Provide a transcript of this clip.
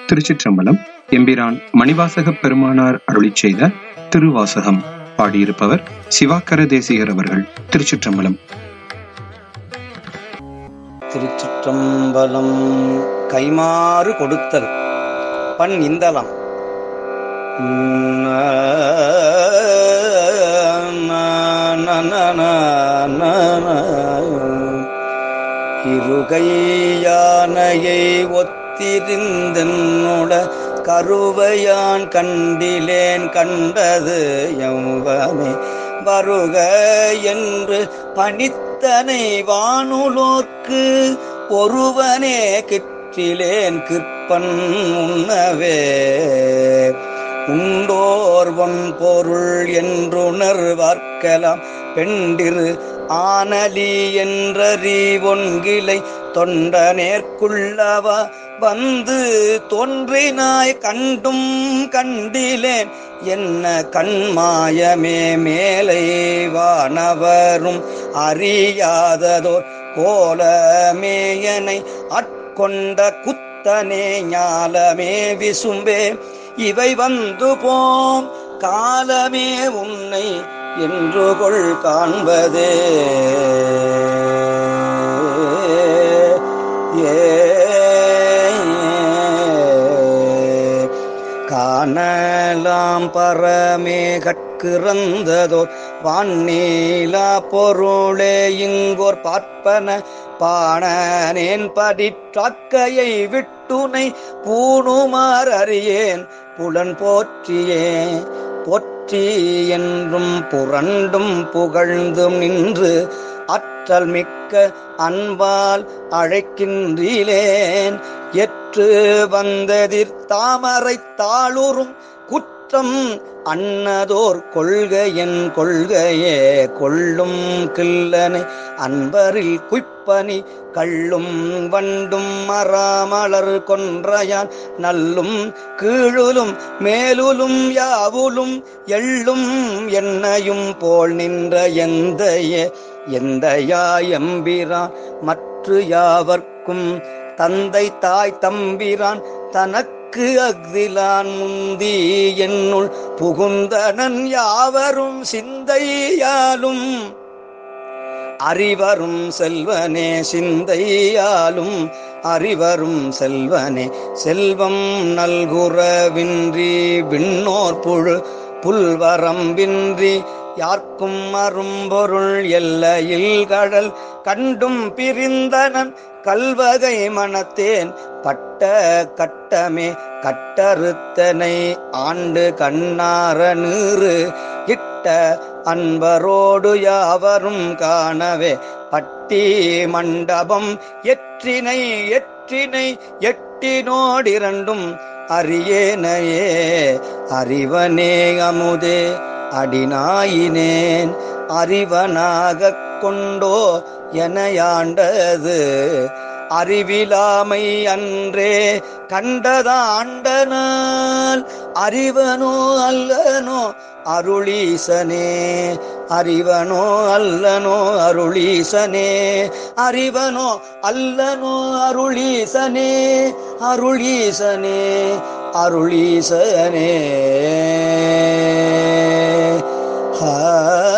திருச்சிற்றம்பலம் எம்பிரான் மணிவாசக பெருமானார் அருளிச் செய்த திருவாசகம் பாடியிருப்பவர் சிவாக்கர தேசிகர் அவர்கள் திருச்சிற்றம்பலம் திருச்சிற்றம்பலம் கைமாறு கொடுத்தல் பண் இந்தலாம் இருகையானையை ஒத்திருந்தென்னோட கருவையான் கண்டிலேன் கண்டது எவ்வனே வருக என்று பணித்தனை வானுலோர்க்கு ஒருவனே கிற்றிலேன் கிற்பன் உண்ணவே உண்டோர்வன் பொருள் என்றுணர்வார்க்கலாம் பெண்டிரு ஆனலி என்றறிவொன்கிளை தொண்ட நேர்க்குள்ளவா வந்து தோன்றினாய் கண்டும் கண்டிலேன் என்ன கண்மாயமே மேலை வானவரும் அறியாததோர் கோலமேயனை அட்கொண்ட குத்தனே ஞாலமே விசும்பே இவை வந்து போம் காலமே உன்னை என்று கொள் காண்பதே ஏ காணலாம் பரமே கற்கிறந்ததோர் வான்நீலா பொருளே இங்கோர் பார்ப்பன பாணனேன் படிற்றாக்கையை விட்டுனை பூணுமார் அறியேன் புலன் போற்றியே போற்றி என்றும் புரண்டும் புகழ்ந்தும் நின்று அற்றல் மிக்க அன்பால் அழைக்கின்றீலேன் எற்று வந்ததிர் தாமரை தாளுறும் குற்றம் அன்னதோர் கொள்கையன் கொள்கையே கொள்ளும் கில்லனை அன்பரில் குய்ப்பனி கள்ளும் வண்டும் மராமலர் கொன்றையான் நல்லும் கீழுலும் மேலுலும் யாவுலும் எள்ளும் எண்ணையும் போல் நின்ற எந்தைய எந்தையாயம்பிரான் மற்ற யாவர்க்கும் தந்தை தாய் தம்பிரான் தனக்கு அஃதிலான் முந்தி என்னுள் புகுந்தனன் யாவரும் சிந்தையாலும் அறிவரும் செல்வனே சிந்தையாலும் அறிவரும் செல்வனே செல்வம் நல்குறவின்றி விண்ணோர் புழு புல்வரம்பின்றி யார்க்கும் அரும்பொருள் எல்லையில் கடல் கண்டும் பிரிந்தனன் கல்வகை மனத்தேன் பட்ட கட்டமே கட்டறுத்தனை ஆண்டு கண்ணார நீறு இட்ட அன்பரோடு யாவரும் காணவே பட்டி மண்டபம் எற்றினை எற்றினை எட்டினோடிரண்டும் அரியேனையே அறிவனே அமுதே அடினாயினேன் அறிவனாகக் கொண்டோ எனையாண்டது அறிவிலாமை அன்றே கண்டதாண்டனால் அறிவனோ அல்லனோ அருளீசனே அறிவனோ அல்லனோ அருளீசனே அறிவனோ அல்லனோ அருளீசனே அருளீசனே அருளீசனே ஆ